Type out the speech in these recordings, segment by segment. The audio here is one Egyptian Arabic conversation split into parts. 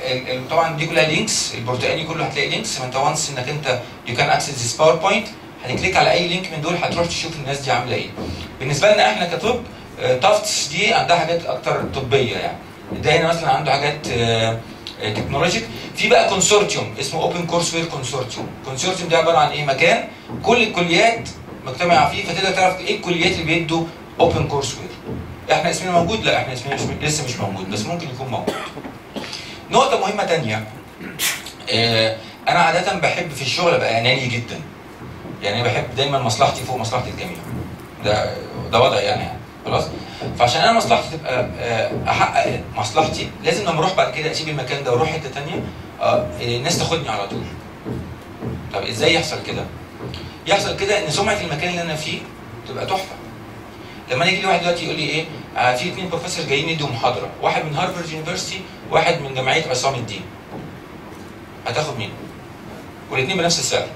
ال- ال- طبعا دي كلها لينكس البرتقالي كله هتلاقي لينكس فانت وانس انك انت يو كان اكسس ذيس باوربوينت هتكليك على اي لينك من دول هتروح تشوف الناس دي عامله ايه بالنسبه لنا احنا كطب تافتس دي عندها حاجات اكتر طبيه يعني ده هنا مثلا عنده حاجات تكنولوجيك في بقى كونسورتيوم اسمه اوبن كورس وير كونسورتيوم كونسورتيوم ده عباره عن ايه مكان كل الكليات مجتمعه فيه فتقدر تعرف ايه الكليات اللي بيدوا اوبن كورس وير احنا اسمنا موجود لا احنا اسمنا مش لسه مش موجود بس ممكن يكون موجود نقطه مهمه تانية آه، انا عاده بحب في الشغل ابقى اناني جدا يعني أنا بحب دايما مصلحتي فوق مصلحه الجميع ده ده وضع يعني, يعني خلاص فعشان انا مصلحتي تبقى آه، احقق مصلحتي لازم لما اروح بعد كده اسيب المكان ده واروح حته ثانيه الناس تاخدني على طول طب ازاي يحصل كده يحصل كده ان سمعه المكان اللي انا فيه تبقى تحفه لما يجي لي واحد دلوقتي يقول لي ايه آه في اثنين بروفيسور جايين يدوا محاضره واحد من هارفارد يونيفرستي واحد من جمعيه عصام الدين هتاخد مين والاثنين بنفس السعر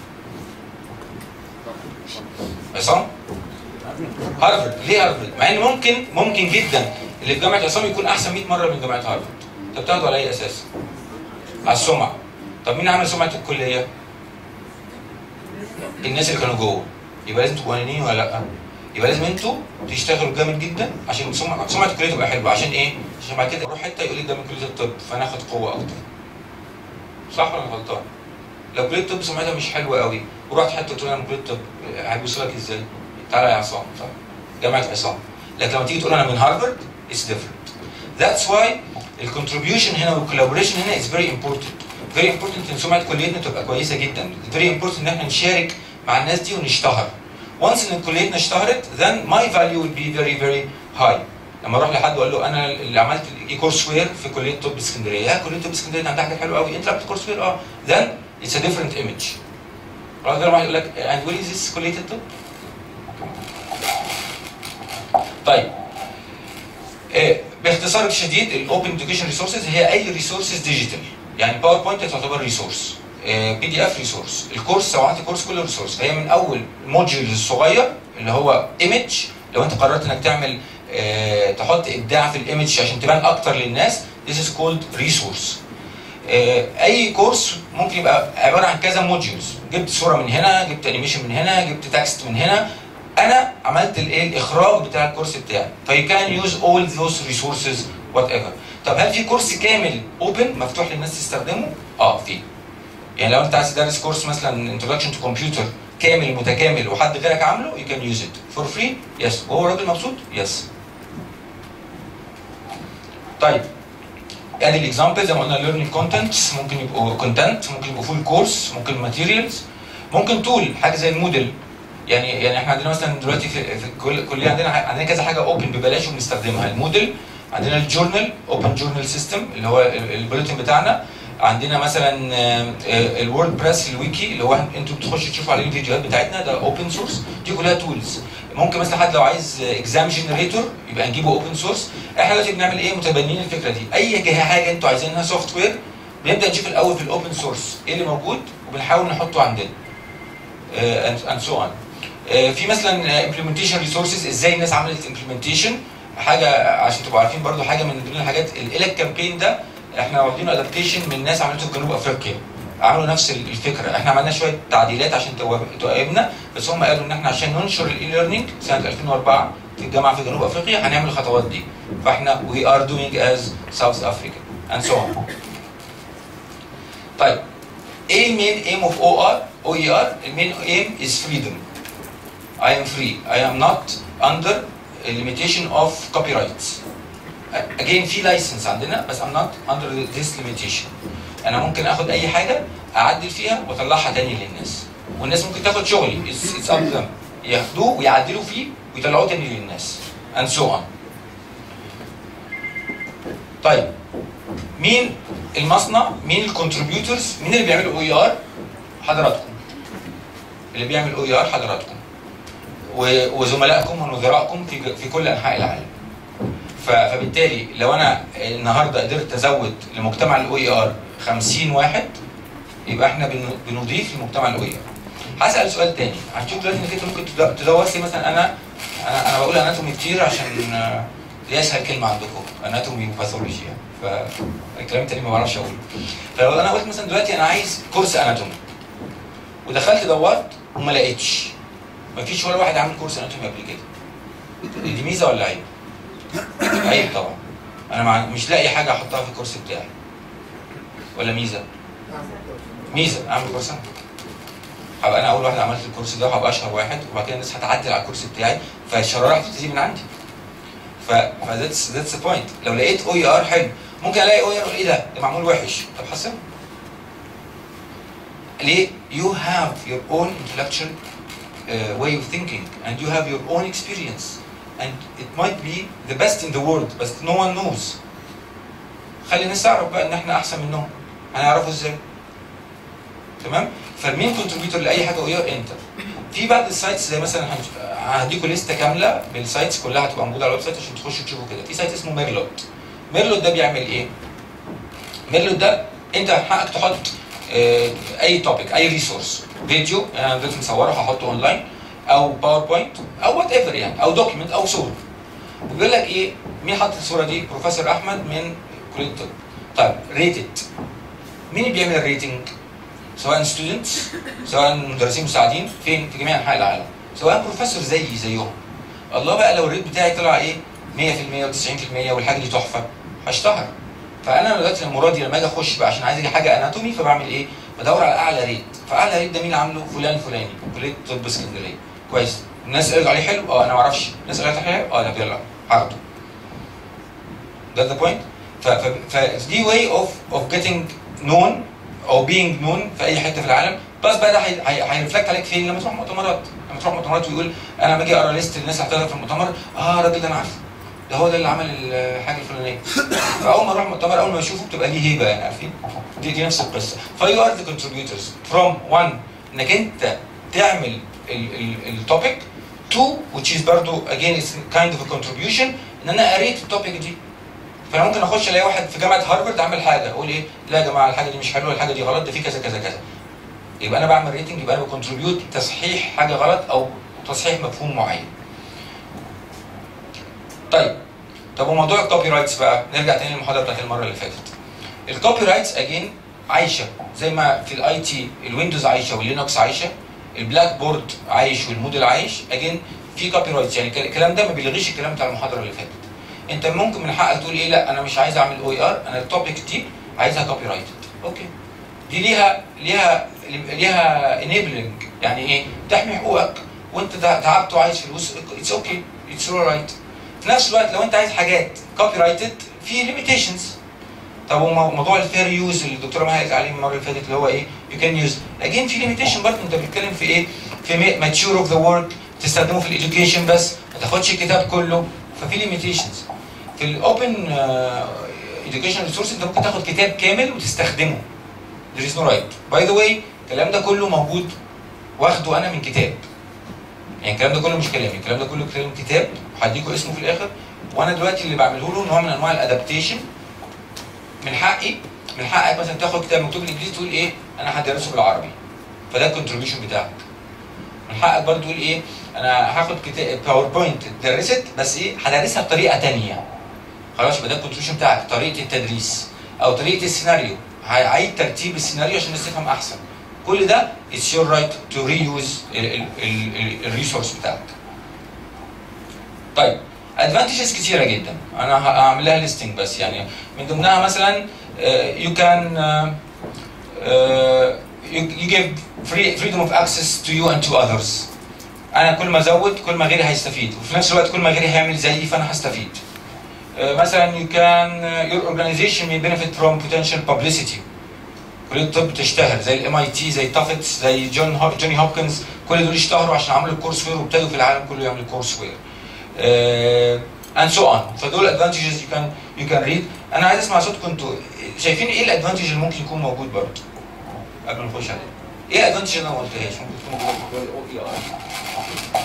عصام هارفارد ليه هارفارد مع ان ممكن ممكن جدا اللي في جامعه عصام يكون احسن 100 مره من جامعه هارفارد طب بتاخده على اي اساس على السمعه طب مين عمل سمعه الكليه الناس اللي كانوا جوه يبقى لازم تبقوا انانيين ولا لا يبقى لازم انتوا تشتغلوا جامد جدا عشان سمعه سمعه الكليه تبقى حلوه عشان ايه عشان بعد كده اروح حته يقول لي ده من كليه الطب فانا اخد قوه اكتر صح ولا أنا غلطان لو كليه الطب سمعتها مش حلوه قوي ورحت حته تقول انا من كليه الطب هيبصوا لك ازاي تعالى يا عصام صح جامعه عصام لكن لما تيجي تقول انا من هارفارد اتس ديفرنت ذاتس واي الكونتريبيوشن هنا والكولابوريشن هنا از فيري امبورتنت فيري امبورتنت ان سمعه كليتنا تبقى كويسه جدا فيري امبورتنت ان احنا نشارك مع الناس دي ونشتهر وانس ان كليتنا اشتهرت then my value will be very very high لما اروح لحد واقول له انا اللي عملت الاي كورس وير في كليه طب اسكندريه يا كليه طب اسكندريه عندها حاجه حلوه قوي انت عملت كورس وير اه then it's a different image خلاص ده واحد يقول لك and where is this كليه الطب طيب آه، باختصار شديد الاوبن اديوكيشن ريسورسز هي اي ريسورسز ديجيتال يعني باوربوينت تعتبر ريسورس بي دي اف ريسورس الكورس لو عملت كورس كله ريسورس فهي من اول موديول الصغير اللي هو ايمج لو انت قررت انك تعمل آه، تحط ابداع في الايمج عشان تبان اكتر للناس this is called resource آه، اي كورس ممكن يبقى عباره عن كذا موديولز جبت صوره من هنا جبت انيميشن من هنا جبت تكست من هنا انا عملت الايه الاخراج بتاع الكورس بتاعي فيو كان يوز اول ذوز ريسورسز وات ايفر طب هل في كورس كامل اوبن مفتوح للناس تستخدمه؟ اه في يعني لو انت عايز تدرس كورس مثلا انتروداكشن تو كمبيوتر كامل متكامل وحد غيرك عامله يو كان يوز ات فور فري يس وهو راجل مبسوط يس طيب ادي الاكزامبل زي ما قلنا ليرنينج كونتنتس ممكن يبقوا كونتنت ممكن يبقوا فول كورس ممكن ماتيريالز ممكن تول حاجه زي الموديل يعني يعني احنا عندنا مثلا دلوقتي في, في كل الكليه عندنا ح- عندنا كذا حاجه اوبن ببلاش وبنستخدمها الموديل عندنا الجورنال اوبن جورنال سيستم اللي هو ال- البوليتين بتاعنا عندنا مثلا الورد بريس الويكي اللي هو انتوا بتخشوا تشوفوا عليه الفيديوهات بتاعتنا ده اوبن سورس دي كلها تولز ممكن مثلا حد لو عايز اكزام جنريتور يبقى نجيبه اوبن سورس احنا دلوقتي بنعمل ايه متبنيين الفكره دي اي جهه حاجه انتوا عايزينها سوفت وير بنبدا نشوف الاول في الاوبن سورس ايه اللي موجود وبنحاول نحطه عندنا اند سو اون في مثلا امبلمنتيشن ريسورسز ازاي الناس عملت امبلمنتيشن حاجه عشان تبقوا عارفين برضو حاجه من ضمن الحاجات الالك كامبين ده احنا واخدينه ادابتيشن من ناس عملته في جنوب افريقيا عملوا نفس الفكره احنا عملنا شويه تعديلات عشان تواب- توائمنا بس هم قالوا ان احنا عشان ننشر الاي ليرنينج سنه 2004 في الجامعه في جنوب افريقيا هنعمل الخطوات دي فاحنا وي ار دوينج از ساوث افريكا اند سو اون طيب ايه المين ايم اوف او ار او اي ار المين ايم از فريدم I am free. I am not under a limitation of copyrights. Again في لايسنس عندنا بس I'm not under this limitation. أنا ممكن آخد أي حاجة أعدل فيها وأطلعها تاني للناس. والناس ممكن تاخد شغلي. It's, it's up to them. ياخدوه ويعدلوا فيه ويطلعوه تاني للناس. And so on. طيب مين المصنع؟ مين الكونتريبيوتورز؟ مين اللي بيعملوا او اي ار؟ حضراتكم. اللي بيعمل او اي ار حضراتكم. و- وزملائكم ونظرائكم في في كل انحاء العالم. ف- فبالتالي لو انا النهارده قدرت ازود لمجتمع الاو اي ار 50 واحد يبقى احنا بن- بنضيف لمجتمع الاو اي ار. هسال سؤال تاني هتشوف دلوقتي انك انت ممكن تد- تدور لي مثلا انا انا انا بقول اناتومي كتير عشان دي اسهل كلمه عندكم اناتومي وباثولوجي يعني فالكلام التاني ما بعرفش اقوله فلو انا قلت مثلا دلوقتي انا عايز كورس اناتومي ودخلت دورت وما لقيتش ما فيش ولا واحد عامل كورس اناتومي قبل كده دي ميزه ولا عيب؟ عيب طبعا انا مع... مش لاقي حاجه احطها في الكورس بتاعي ولا ميزه؟ ميزه اعمل كورس انا هبقى انا اول واحد عملت الكورس ده وهبقى اشهر واحد وبعد كده الناس هتعدل على الكورس بتاعي فالشراره هتبتدي من عندي ف فذاتس ذاتس بوينت لو لقيت او اي ار حلو ممكن الاقي او اي ار ايه ده؟ ده معمول وحش طب حسن ليه؟ you have your own intellectual uh, way of thinking and you have your own experience and it might be the best in the world but no one knows خلي الناس تعرف بقى ان احنا احسن منهم هنعرفه ازاي تمام فالمين كونتريبيوتور لاي حاجه وهي انت في بعض السايتس زي مثلا هن- هديكوا لسته كامله بالسايتس كلها هتبقى موجوده على الويب سايت عشان تخشوا تشوفوا كده في سايت اسمه ميرلوت ميرلوت ده بيعمل ايه ميرلوت ده انت حقك تحط آه، اي توبيك اي ريسورس فيديو يعني انا دلوقتي مصوره هحطه اونلاين او باوربوينت او وات ايفر يعني او دوكيمنت او صوره وبيقول لك ايه مين حط الصوره دي بروفيسور احمد من كليه الطب طيب ريتد مين اللي بيعمل الريتنج سواء ستودنتس سواء مدرسين مساعدين فين في جميع انحاء العالم سواء بروفيسور زيي زيهم الله بقى لو الريت بتاعي طلع ايه 100% و90% والحاجه دي تحفه هشتهر فانا دلوقتي المرادي لما اجي اخش بقى عشان عايز اجي حاجه اناتومي فبعمل ايه؟ بدور على اعلى ريت فاعلى ريت ده مين اللي عامله؟ فلان فلاني كليه طب اسكندريه كويس الناس قالت عليه حلو؟ اه انا ما اعرفش الناس قالت عليه حلو؟ اه لا يلا هاخده ده ذا بوينت فدي واي اوف اوف جيتنج نون او بينج نون في اي حته في العالم بس بقى ده هي- هي- هيرفلكت عليك فين لما تروح مؤتمرات لما تروح مؤتمرات ويقول انا لما اجي اقرا ليست الناس اللي هتحضر في المؤتمر اه الراجل ده انا عارفه ده هو ده اللي عمل الحاجه الفلانيه فاول ما اروح مؤتمر اول ما اشوفه بتبقى ليه هيبه يعني عارفين دي, دي نفس القصه فيو ار ذا كونتريبيوتورز فروم 1 انك انت تعمل التوبيك تو which is برضو again it's kind of a contribution ان انا قريت التوبيك دي فانا ممكن اخش الاقي واحد في جامعه هارفرد عامل حاجه اقول ايه لا يا جماعه الحاجه دي مش حلوه الحاجه دي غلط ده في كذا كذا كذا يبقى انا بعمل ريتنج يبقى انا بكونتريبيوت تصحيح حاجه غلط او تصحيح مفهوم معين طيب طب وموضوع الكوبي رايتس بقى نرجع تاني للمحاضره بتاعت المره اللي فاتت الكوبي رايتس اجين عايشه زي ما في الاي تي الويندوز عايشه واللينكس عايشه البلاك بورد عايش والموديل عايش اجين في كوبي رايتس يعني الكلام ده ما بيلغيش الكلام بتاع المحاضره اللي فاتت انت ممكن من حقك تقول ايه لا انا مش عايز اعمل او اي ار انا التوبيك دي عايزها كوبي رايتد اوكي دي ليها ليها ليها انيبلنج يعني ايه تحمي حقوقك وانت تع- تعبت وعايز فلوس اتس اوكي اتس all رايت في نفس الوقت لو انت عايز حاجات كوبي رايتد في ليميتيشنز طب ومو- موضوع الفير يوز اللي الدكتوره مها قالت عليه المره اللي فاتت اللي هو ايه يو كان يوز اجين في ليميتيشن برضه انت بتتكلم في ايه في ماتشور اوف ذا ورك تستخدمه في الاديوكيشن بس ما تاخدش الكتاب كله ففي ليميتيشنز في الاوبن educational ريسورس انت ممكن تاخد كتاب كامل وتستخدمه there is no right by the way الكلام ده كله موجود واخده انا من كتاب يعني الكلام ده كله مش كلامي الكلام ده كله كلام كتاب وهديكوا اسمه في الاخر وانا دلوقتي اللي بعمله له نوع من انواع الادابتيشن من حقي من حقك مثلا تاخد كتاب مكتوب بالانجليزي تقول ايه انا هدرسه بالعربي فده الكونتريبيوشن بتاعك من حقك برضه تقول ايه انا هاخد كتاب باوربوينت اتدرست بس ايه هدرسها بطريقه تانية خلاص يبقى ده الكونتريبيوشن بتاعك طريقه التدريس او طريقه السيناريو هعيد ترتيب السيناريو عشان الناس تفهم احسن كل ده اتس يور رايت تو ري يوز الريسورس بتاعك طيب ادفانتجز كتيره جدا انا هعمل لها ليستنج بس يعني من ضمنها مثلا يو كان you give free freedom of access to you and to others انا كل ما ازود كل ما غيري هيستفيد وفي نفس الوقت كل ما غيري هيعمل زيي فانا هستفيد آه، مثلا you can uh, your organization may benefit from potential publicity كليه الطب تشتهر زي الام اي تي زي تافتس زي جون هو- جوني هوبكنز كل دول اشتهروا عشان عملوا الكورس وير وابتدوا في العالم كله يعملوا كورس وير اند سو اون فدول ادفانتجز يو كان يو كان ريد انا عايز اسمع صوتكم انتوا شايفين ايه الادفانتج اللي ممكن يكون موجود برضه قبل ما نخش عليه ايه الادفانتج اللي انا ما قلتهاش ممكن تكون موجوده في الاو اي ار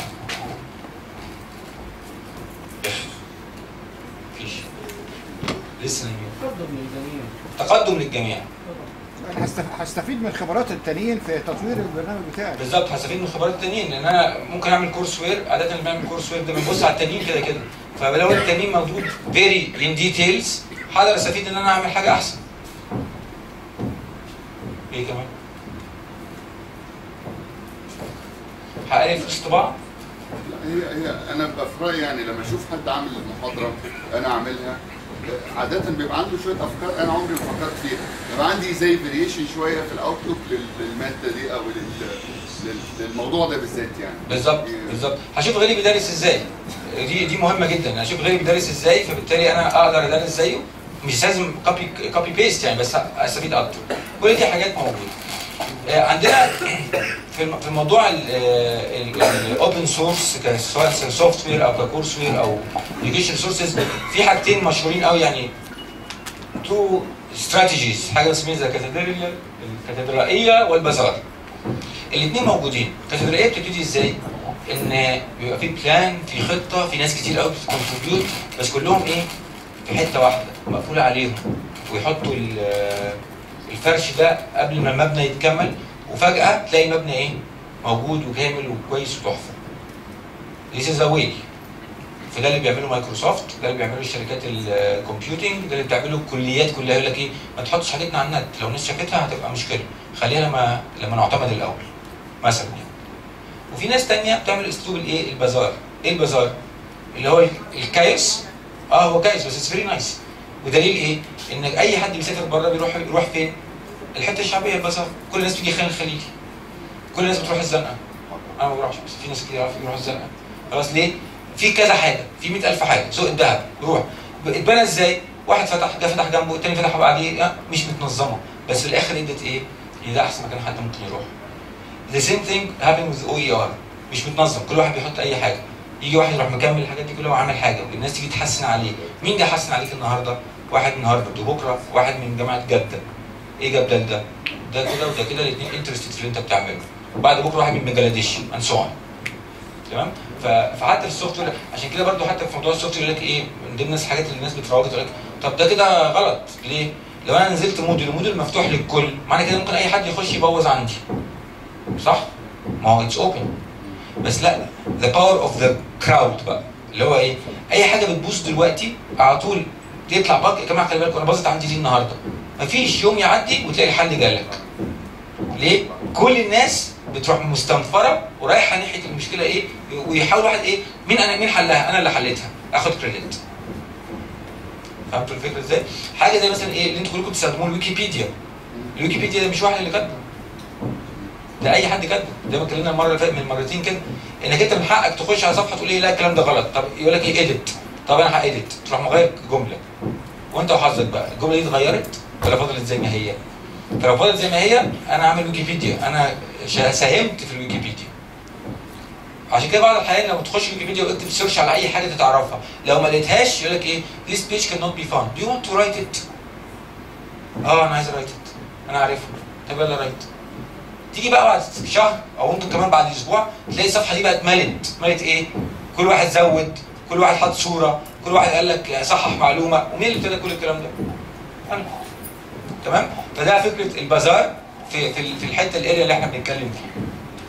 مفيش لسه تقدم للجميع تقدم للجميع انا هستف- هستفيد من خبرات التانيين في تطوير البرنامج بتاعي بالظبط هستفيد من خبرات التانيين لان انا ممكن اعمل كورس وير عاده اللي بيعمل كورس وير ده بيبص على التانيين كده كده فلو التمرين موجود فيري ان ديتيلز هقدر استفيد ان انا اعمل حاجه احسن ايه كمان هقلل فلوس طباعه لا، هي هي انا ببقى في رايي يعني لما اشوف حد عامل المحاضره انا اعملها عادة بيبقى عنده شوية أفكار أنا عمري ما فكرت فيها، بيبقى عندي زي فاريشن شوية في الأوتلوك لل- للمادة دي أو لل- لل- للموضوع ده بالذات يعني. بالظبط بالظبط هشوف غيري بيدرس ازاي دي دي مهمه جدا هشوف غيري بيدرس ازاي فبالتالي انا اقدر ادرس زيه مش لازم كوبي كوبي بيست يعني بس استفيد اكتر كل دي حاجات موجوده آه، عندنا في الم- في موضوع الاوبن سورس سواء سوفت وير او ككورس وير او education سورسز في حاجتين مشهورين قوي يعني تو استراتيجيز حاجه اسمها زي الكاتدرائيه الكاتدرائيه والبازار الاثنين موجودين الكاتدرائيه بتبتدي ازاي؟ ان بيبقى في بلان في خطه في ناس كتير قوي بتكونتريبيوت بس كلهم ايه؟ في حته واحده مقفوله عليهم ويحطوا ال- الفرش ده قبل ما المبنى يتكمل وفجاه تلاقي المبنى ايه؟ موجود وكامل وكويس وتحفه. This is a way. فده اللي بيعمله مايكروسوفت ده اللي بيعمله شركات الكمبيوتنج ده اللي بتعمله الكليات كلها يقول لك ايه ما تحطش حاجتنا على النت لو الناس شافتها هتبقى مشكله خليها لما لما نعتمد الاول مثلا يعني وفي ناس تانية بتعمل اسلوب الايه البازار ايه البازار اللي هو الكايس اه هو كايس بس اتس فيري نايس ودليل ايه ان اي حد بيسافر بره بيروح يروح فين الحته الشعبيه البازار كل الناس بتيجي خان الخليلي كل الناس بتروح الزنقه انا ما بروحش بس في ناس كتير يعرفوا يروحوا الزنقه خلاص ليه في كذا حاجه في 100000 حاجه سوق الذهب روح اتبنى ازاي واحد فتح ده فتح جنبه التاني فتح بعديه آه، مش متنظمه بس في الاخر ادت ايه إن ده احسن مكان حد ممكن يروح The same thing happened with OER مش متنظم كل واحد بيحط اي حاجه يجي واحد يروح مكمل الحاجات دي كلها وعامل حاجه والناس تيجي تحسن عليه مين ده حسن عليك النهارده واحد من هارفارد وبكره واحد من جامعه جده ايه جاب ده لده ده كده وده كده الاثنين انترستد في اللي انت بتعمله وبعد بكره واحد من بنجلاديش and so on تمام ف- فحتى في السوفت وير عشان كده برضو حتى في موضوع السوفت وير يقول لك ايه من ضمن الحاجات اللي الناس بتروج تقول لك طب ده كده غلط ليه؟ لو انا نزلت موديل موديل مفتوح للكل معنى كده ممكن اي حد يخش يبوظ عندي صح؟ ما هو اتس اوبن بس لا ذا باور اوف ذا كراود بقى اللي هو ايه؟ اي حاجه بتبوظ دلوقتي على طول يطلع بق يا جماعه خلي بالكم انا باظت عندي دي النهارده مفيش يوم يعدي وتلاقي الحل جالك ليه؟ كل الناس بتروح مستنفره ورايحه ناحيه المشكله ايه ويحاول واحد ايه مين انا مين حلها؟ انا اللي حليتها اخد كريدت فهمتوا الفكره ازاي؟ حاجه زي مثلا ايه اللي انتوا كلكم بتستخدموه الويكيبيديا الويكيبيديا ده مش واحد اللي كاتبه ده اي حد كاتبه زي ما اتكلمنا المره اللي فاتت من مرتين كده انك انت من حقك تخش على صفحه تقول ايه لا الكلام ده غلط طب يقول لك ايه اديت طب انا هاديت تروح مغير جمله وانت وحظك بقى الجمله دي اتغيرت ولا فضلت زي ما هي فلو فضلت زي ما هي انا عامل ويكيبيديا انا شا- ساهمت في الويكيبيديا عشان كده بعض الاحيان لما تخش ويكيبيديا واكتب سيرش على اي حاجه تعرفها لو ما لقيتهاش يقول لك ايه this page cannot be found do you want to write it اه انا عايز رايت it انا عارفها طب يلا رايت تيجي بقى بعد شهر او ممكن كمان بعد اسبوع تلاقي الصفحه دي بقت ملت ملت ايه كل واحد زود كل واحد حط صوره كل واحد قال لك صحح معلومه ومين اللي ابتدى كل الكلام ده انا تمام فده فكره البازار في في في الحته الاريا اللي احنا بنتكلم فيها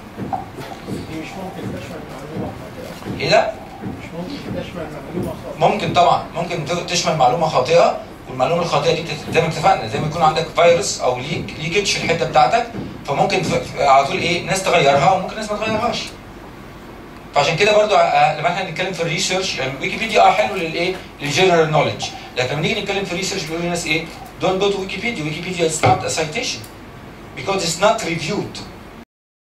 دي مش ممكن تشمل معلومه خاطئه ايه ده مش ممكن تشمل معلومه خاطئه ممكن طبعا ممكن ت- تشمل معلومه خاطئه والمعلومه الخاطئه دي بتت- زي ما اتفقنا زي ما يكون عندك فيروس او ليك ليكج في الحته بتاعتك فممكن ف- ف- على طول ايه ناس تغيرها وممكن ناس ما تغيرهاش فعشان كده برضو آه، لما احنا بنتكلم في الريسيرش يعني ويكيبيديا اه حلو للايه للجنرال نوليدج لكن لما نيجي نتكلم في الريسيرش بيقولوا للناس ايه don't go to Wikipedia Wikipedia is not a citation because it's not reviewed